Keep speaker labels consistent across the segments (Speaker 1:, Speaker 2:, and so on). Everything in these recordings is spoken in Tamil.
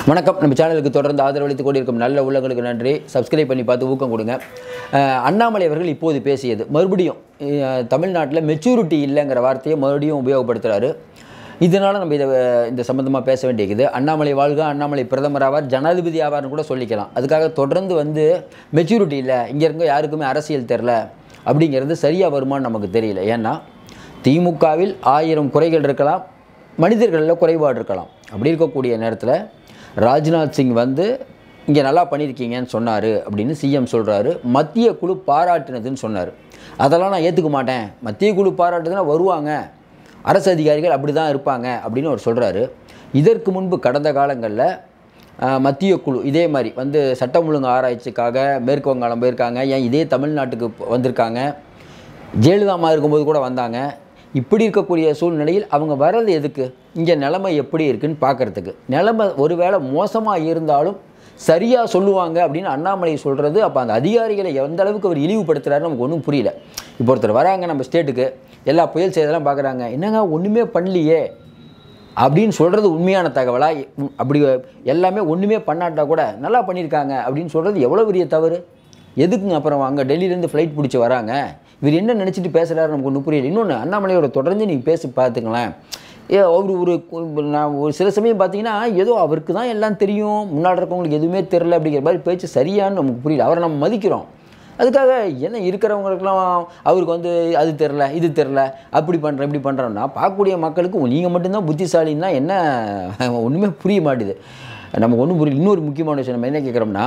Speaker 1: வணக்கம் நம்ம சேனலுக்கு தொடர்ந்து ஆதரவளித்து கொண்டிருக்கும் நல்ல உள்ளங்களுக்கு நன்றி சப்ஸ்கிரைப் பண்ணி பார்த்து ஊக்கம் கொடுங்க அஹ், அண்ணாமலை அவர்கள் இப்போது பேசியது மறுபடியும் அஹ், தமிழ்நாட்டில் மெச்சூரிட்டி இல்லைங்கிற வார்த்தையை மறுபடியும் உபயோகப்படுத்துகிறாரு இதனால் நம்ம இதை அஹ், இந்த சம்மந்தமாக பேச வேண்டியிருக்குது அண்ணாமலை வாழ்க அண்ணாமலை பிரதமர் ஆவார் ஜனாதிபதி ஆவார்னு கூட சொல்லிக்கலாம் அதுக்காக தொடர்ந்து வந்து மெச்சூரிட்டி இல்லை இங்கே இருக்க யாருக்குமே அரசியல் தெரில அப்படிங்கிறது சரியாக வருமான்னு நமக்கு தெரியல ஏன்னா திமுகவில் ஆயிரம் குறைகள் இருக்கலாம் மனிதர்களில் குறைபாடு இருக்கலாம் அப்படி இருக்கக்கூடிய நேரத்தில் ராஜ்நாத் சிங் வந்து இங்கே நல்லா பண்ணியிருக்கீங்கன்னு சொன்னார் அப்படின்னு சிஎம் சொல்கிறாரு மத்திய குழு பாராட்டினதுன்னு சொன்னார் அதெல்லாம் நான் ஏற்றுக்க மாட்டேன் மத்திய குழு பாராட்டுதுன்னா வருவாங்க அரசு அதிகாரிகள் அப்படி தான் இருப்பாங்க அப்படின்னு அவர் சொல்கிறாரு இதற்கு முன்பு கடந்த காலங்களில் ஆஹ், மத்திய குழு இதே மாதிரி வந்து சட்டம் ஒழுங்கு ஆராய்ச்சிக்காக மேற்கு வங்காளம் போயிருக்காங்க ஏன் இதே தமிழ்நாட்டுக்கு வந்திருக்காங்க ஜெயலலிதா அம்மா இருக்கும்போது கூட வந்தாங்க இப்படி இருக்கக்கூடிய சூழ்நிலையில் அவங்க வர்றது எதுக்கு இங்கே நிலைமை எப்படி இருக்குன்னு பார்க்கறதுக்கு நிலைமை ஒருவேளை மோசமாக இருந்தாலும் சரியாக சொல்லுவாங்க அப்படின்னு அண்ணாமலை சொல்கிறது அப்போ அந்த அதிகாரிகளை எந்த அளவுக்கு அவர் இழிவுபடுத்துறாரு நமக்கு ஒன்றும் புரியல இப்போ ஒருத்தர் வராங்க நம்ம ஸ்டேட்டுக்கு எல்லா புயல் செய்தெல்லாம் பார்க்குறாங்க என்னங்க ஒன்றுமே பண்ணலையே அப்படின்னு சொல்கிறது உண்மையான தகவலா உ- அப்படி எல்லாமே ஒன்றுமே பண்ணாட்டா கூட நல்லா பண்ணியிருக்காங்க அப்படின்னு சொல்கிறது எவ்வளோ பெரிய தவறு எதுக்குங்க அப்புறம் அங்கே டெல்லியிலேருந்து ஃப்ளைட் பிடிச்சி வராங்க இவர் என்ன நினச்சிட்டு பேசுகிறாரு நமக்கு ஒன்றும் புரியல இன்னொன்று அண்ணாமலையோட தொடர்ந்து நீங்கள் பேசி பார்த்துங்களேன் ஏ அவர் ஒரு கு- நான் ஒரு சில சமயம் பார்த்தீங்கன்னா ஏதோ அவருக்கு தான் எல்லாம் தெரியும் முன்னாடி இருக்கவங்களுக்கு எதுவுமே தெரில அப்படிங்கிற மாதிரி பேச்சு சரியான்னு நமக்கு புரியல அவரை நம்ம மதிக்கிறோம் அதுக்காக என்ன இருக்கிறவங்களுக்கெல்லாம் அவருக்கு வந்து அது தெரில இது தெரில அப்படி பண்ணுறேன் இப்படி பண்ணுறோம்னா பார்க்கக்கூடிய மக்களுக்கு நீங்கள் மட்டும்தான் புத்திசாலின்னா என்ன ஒன்றுமே புரிய மாட்டுது நமக்கு ஒன்றும் புரியல இன்னொரு முக்கியமான விஷயம் நம்ம என்ன கேட்குறோம்னா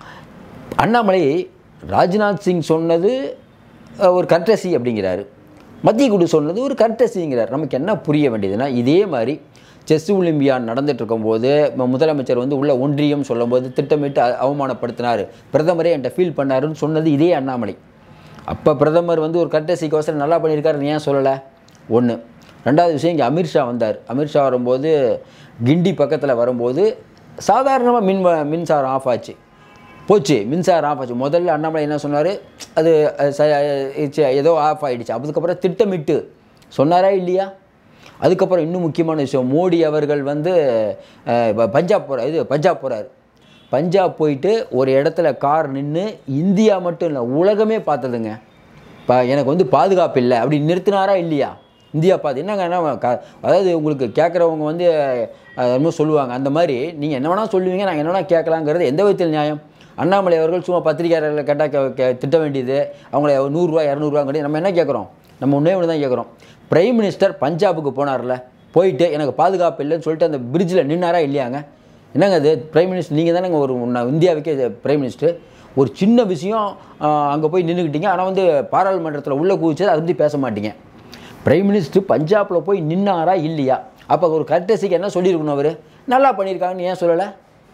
Speaker 1: அண்ணாமலை ராஜ்நாத் சிங் சொன்னது அஹ், ஒரு கர்டசி அப்படிங்கிறாரு மத்திய குழு சொன்னது ஒரு கர்டசிங்கிறார் நமக்கு என்ன புரிய வேண்டியதுன்னா இதே மாதிரி செஸ் ஒலிம்பியான் நடந்துட்டு இருக்கும்போது ம- முதலமைச்சர் வந்து உள்ள ஒன்றியம் சொல்லும்போது திட்டமிட்டு அ- அவமானப்படுத்தினார் பிரதமரே என்கிட்ட ஃபீல் பண்ணாருன்னு சொன்னது இதே அண்ணாமலை அப்போ பிரதமர் வந்து ஒரு கர்டசிக்கோசரம் நல்லா பண்ணியிருக்காருன்னு ஏன் சொல்லலை ஒன்று ரெண்டாவது விஷயம் இங்கே அமித்ஷா வந்தார் அமித்ஷா வரும்போது கிண்டி பக்கத்தில் வரும்போது சாதாரணமாக மின் வ- மின்சாரம் ஆஃப் ஆச்சு போச்சு மின்சாரம் ஆஃப் ஆச்சு முதல்ல அண்ணாமலை என்ன சொன்னார் அது அது ச- இச்சு, ஏதோ ஆஃப் ஆகிடுச்சு அதுக்கப்புறம் திட்டமிட்டு சொன்னாரா இல்லையா அதுக்கப்புறம் இன்னும் முக்கியமான விஷயம் மோடி அவர்கள் வந்து அஹ், ப- பஞ்சாப் போகிற இது பஞ்சாப் போகிறார் பஞ்சாப் போயிட்டு ஒரு இடத்துல கார் நின்று இந்தியா மட்டும் இல்லை உலகமே பார்த்ததுங்க இப்போ எனக்கு வந்து பாதுகாப்பு இல்லை அப்படி நிறுத்தினாரா இல்லையா இந்தியா பார்த்து என்னங்க என்ன க- அதாவது உங்களுக்கு கேட்குறவங்க வந்து அஹ், என்னமோ சொல்லுவாங்க அந்த மாதிரி நீங்கள் என்ன வேணால் சொல்லுவீங்க நாங்கள் என்ன வேணால் கேட்கலாங்கிறது எந்த விதத்தில் நியாயம் அண்ணாமலை அவர்கள் சும்மா பத்திரிகையாளர்களை கேட்டால் கே கே- திட்ட வேண்டியது அவங்கள நூறுரூவா இரநூறுவா கிடையாது நம்ம என்ன கேட்குறோம் நம்ம ஒன்றே ஒன்று தான் கேட்குறோம் பிரைம் மினிஸ்டர் பஞ்சாபுக்கு போனார்ல போயிட்டு எனக்கு பாதுகாப்பு இல்லைன்னு சொல்லிட்டு அந்த பிரிட்ஜில் நின்னாரா இல்லையாங்க என்னங்க அது பிரைம் மினிஸ்டர் நீங்கள் தானேங்க ஒரு ந- இந்தியாவுக்கே பிரைம் மினிஸ்டர் ஒரு சின்ன விஷயம் அங்கே போய் நின்றுக்கிட்டீங்க ஆனால் வந்து பாராளுமன்றத்தில் உள்ளே குதிச்சது அதை பற்றி பேச மாட்டீங்க பிரைம் மினிஸ்டர் பஞ்சாபில் போய் நின்னாரா இல்லையா அப்போ ஒரு கர்டசிக்கு என்ன சொல்லியிருக்கணும் அவர் நல்லா பண்ணியிருக்காங்கன்னு ஏன் சொல்லலை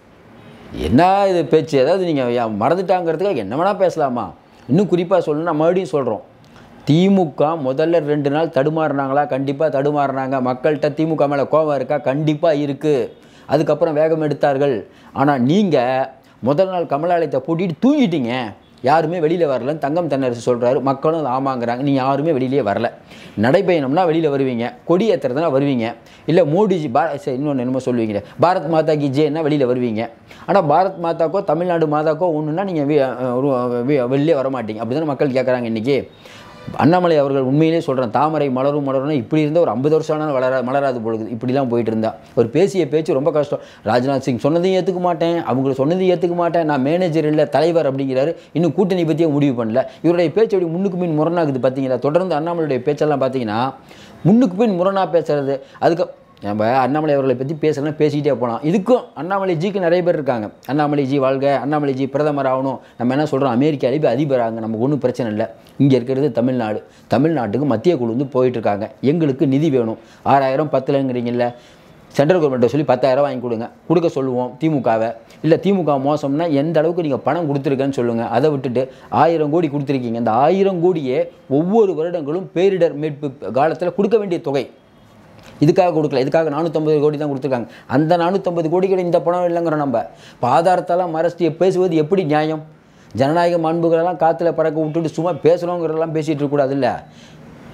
Speaker 1: என்ன இது பேச்சு அதாவது நீங்கள் மறந்துட்டாங்கிறதுக்காக என்ன வேணால் பேசலாமா இன்னும் குறிப்பாக சொல்லணும்னா மறுபடியும் சொல்கிறோம் திமுக முதல்ல ரெண்டு நாள் தடுமாறுனாங்களா கண்டிப்பாக தடுமாறுனாங்க மக்கள்கிட்ட திமுக மேலே கோபம் இருக்கா கண்டிப்பாக இருக்குது அதுக்கப்புறம் வேகம் எடுத்தார்கள் ஆனால் நீங்கள் முதல் நாள் கமலாலயத்தை பூட்டிட்டு தூங்கிட்டீங்க யாருமே வெளியில் வரலன்னு தங்கம் தென்னரசு சொல்கிறாரு மக்களும் அது ஆமாங்கிறாங்க நீ யாருமே வெளியிலே வரல நடைபயணம்னா வெளியில் வருவீங்க கொடி ஏற்றுறதுனா வருவீங்க இல்லை மோடிஜி பா சரி இன்னொன்று என்னமோ சொல்லுவீங்க பாரத் மாதா கி ஜேன்னா வெளியில் வருவீங்க ஆனால் பாரத் மாதாக்கோ தமிழ்நாடு மாதாக்கோ ஒன்றுனா நீங்கள் வெளியே வர மாட்டீங்க அப்படி தானே மக்கள் கேட்குறாங்க இன்றைக்கி அண்ணாமலை அவர்கள் உண்மையிலே சொல்கிறேன் தாமரை மலரும் மலரும் இப்படி இருந்தால் ஒரு ஐம்பது வருஷம் ஆனாலும் வளர மலராது பொழுது இப்படிலாம் போயிட்டு இருந்தா ஒரு பேசிய பேச்சு ரொம்ப கஷ்டம் ராஜ்நாத் சிங் சொன்னதையும் ஏற்றுக்க மாட்டேன் அவங்க சொன்னதையும் ஏற்றுக்க மாட்டேன் நான் மேனேஜர் இல்லை தலைவர் அப்படிங்கிறாரு இன்னும் கூட்டணி பற்றியே முடிவு பண்ணல இவருடைய பேச்சு அப்படி முன்னுக்கு பின் முரணாகுது பார்த்தீங்களா தொடர்ந்து அண்ணாமலையுடைய பேச்செல்லாம் பார்த்தீங்கன்னா முன்னுக்கு பின் முரணாக பேசுறது அதுக்கு நம்ம அண்ணாமலை அவர்களை பற்றி பேசலாம் பேசிக்கிட்டே போகலாம் இதுக்கும் அண்ணாமலை ஜிக்கு நிறைய பேர் இருக்காங்க அண்ணாமலை ஜி வாழ்க அண்ணாமலை ஜி பிரதமர் ஆகணும் நம்ம என்ன சொல்கிறோம் அமெரிக்காலே போய் அதிபர் ஆகுங்க நமக்கு ஒன்றும் பிரச்சனை இல்லை இங்கே இருக்கிறது தமிழ்நாடு தமிழ்நாட்டுக்கு மத்திய குழு வந்து போயிட்டு இருக்காங்க எங்களுக்கு நிதி வேணும் ஆறாயிரம் பத்துலங்கிறீங்கல்ல சென்ட்ரல் கவர்மெண்ட்டை சொல்லி பத்தாயிரம் வாங்கி கொடுங்க கொடுக்க சொல்லுவோம் திமுகவை இல்லை திமுக மோசம்னா எந்த அளவுக்கு நீங்கள் பணம் கொடுத்துருக்கேன்னு சொல்லுங்கள் அதை விட்டுட்டு ஆயிரம் கோடி கொடுத்துருக்கீங்க அந்த ஆயிரம் கோடியே ஒவ்வொரு வருடங்களும் பேரிடர் மீட்பு காலத்தில் கொடுக்க வேண்டிய தொகை இதுக்காக கொடுக்கல இதுக்காக நானூற்றம்பது கோடி தான் கொடுத்துருக்காங்க அந்த நானூற்றம்பது கோடிகள் இந்த பணம் இல்லைங்கிறோம் நம்ம இப்போ ஆதாரத்தெல்லாம் மறைச்சிட்டு பேசுவது எப்படி நியாயம் ஜனநாயக மாண்புகளெல்லாம் காற்றுல பறக்க விட்டுட்டு சும்மா பேசுகிறோங்கிறதெல்லாம் பேசிகிட்டு இருக்கக்கூடாது இல்லை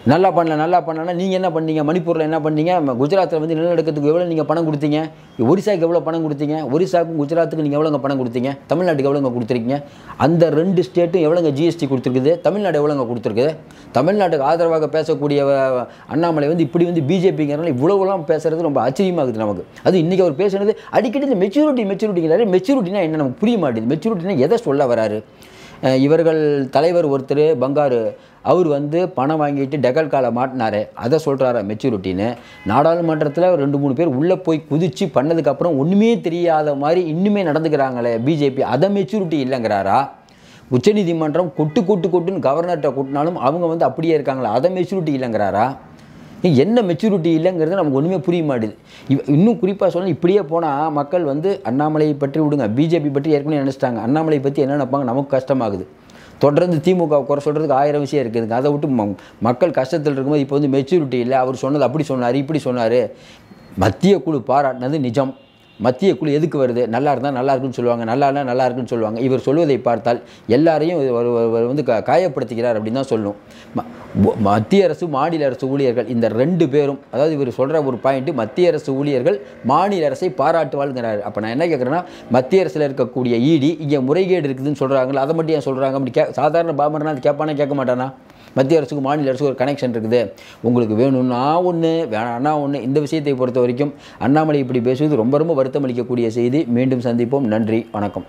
Speaker 1: நல்லா பண்ணல நல்லா பண்ணலன்னா நீங்கள் என்ன பண்ணீங்க மணிப்பூரில் என்ன பண்ணீங்க ம- குஜராத்தில் வந்து நிலநடுக்கத்துக்கு எவ்வளோ நீங்கள் பணம் கொடுத்தீங்க ஒரிசாக்கு எவ்வளோ பணம் கொடுத்தீங்க ஒரிசாக்கும் குஜராத்துக்கு நீங்கள் எவ்வளோங்க பணம் கொடுத்தீங்க தமிழ்நாட்டுக்கு எவ்வளோங்க கொடுத்துருக்கீங்க அந்த ரெண்டு ஸ்டேட்டும் எவ்வளோங்க ஜிஎஸ்டி கொடுத்துருக்குது தமிழ்நாடு எவ்வளோங்க கொடுத்துருக்குது தமிழ்நாட்டுக்கு ஆதரவாக பேசக்கூடிய அஹ், அண்ணாமலை வந்து இப்படி வந்து பிஜேபிங்கிறனால இவ்வளவுலாம் பேசுறது ரொம்ப ஆச்சரியமாகுது நமக்கு அது இன்றைக்கி அவர் பேசுனது அடிக்கடி இந்த மெச்சூரிட்டி மெச்சூரிட்டிங்கிறாரு மெச்சூரிட்டினா என்ன நமக்கு புரிய மாட்டேங்குது மெச்சூரிட்டினா எதை சொல்ல வராரு அஹ் இவர்கள் தலைவர் ஒருத்தர் பங்காரு அவர் வந்து பணம் வாங்கிட்டு டெகல் காலை மாட்டினாரு அதை சொல்கிறாரா மெச்சூரிட்டின்னு நாடாளுமன்றத்தில் ரெண்டு மூணு பேர் உள்ளே போய் குதிச்சு பண்ணதுக்கப்புறம் ஒன்றுமே தெரியாத மாதிரி இன்னுமே நடந்துக்கிறாங்களே பிஜேபி அதை மெச்சூரிட்டி இல்லைங்கிறாரா உச்சநீதிமன்றம் கொட்டு கொட்டு கொட்டுன்னு கவர்னர்கிட்ட கொட்டினாலும் அவங்க வந்து அப்படியே இருக்காங்களா அதை மெச்சூரிட்டி இல்லைங்கிறாரா என்ன மெச்சூரிட்டி இல்லைங்கிறது நமக்கு ஒன்றுமே புரிய மாட்டேது இவ இன்னும் குறிப்பாக சொன்னால் இப்படியே போனால் மக்கள் வந்து அண்ணாமலையை பற்றி விடுங்க பிஜேபி பற்றி ஏற்கனவே நினச்சிட்டாங்க அண்ணாமலை பற்றி என்ன நினைப்பாங்க நமக்கு கஷ்டமாகுது தொடர்ந்து திமுக குறை சொல்கிறதுக்கு ஆயிரம் விஷயம் இருக்குதுங்க அதை விட்டு ம- மக்கள் கஷ்டத்தில் இருக்கும்போது இப்போ வந்து மெச்சூரிட்டி இல்லை அவர் சொன்னது அப்படி சொன்னார் இப்படி சொன்னார் மத்திய குழு பாராட்டினது நிஜம் மத்திய குழு எதுக்கு வருது நல்லா இருந்தால் நல்லா இருக்குன்னு சொல்லுவாங்க நல்லா இருந்தால் நல்லா இருக்குன்னு சொல்லுவாங்க இவர் சொல்வதை பார்த்தால் எல்லாரையும் ஒரு ஒரு- ஒரு வந்து கா- காயப்படுத்துகிறார் அப்படின்னு தான் சொல்லணும் ம- ம- மத்திய அரசு மாநில அரசு ஊழியர்கள் இந்த ரெண்டு பேரும் அதாவது இவர் சொல்கிற ஒரு பாயிண்ட்டு மத்திய அரசு ஊழியர்கள் மாநில அரசை பாராட்டுவாள்ங்கிறாரு அப்போ நான் என்ன கேட்குறேன்னா மத்திய அரசில் இருக்கக்கூடிய ஈடி இங்கே முறைகேடு இருக்குதுன்னு சொல்கிறாங்களா அதை மட்டும் ஏன் சொல்கிறாங்க அப்படி கே சாதாரண பாமரனா அது கேட்பானே கேட்க மாட்டானா மத்திய அரசுக்கு மாநில அரசுக்கு ஒரு கனெக்ஷன் இருக்குது உங்களுக்கு வேணும்னா ஒன்று வேணாம்னா ஒன்று இந்த விஷயத்தை பொறுத்த வரைக்கும் அண்ணாமலை இப்படி பேசுவது ரொம்ப ரொம்ப வருத்தம் அளிக்கக்கூடிய செய்தி மீண்டும் சந்திப்போம் நன்றி வணக்கம்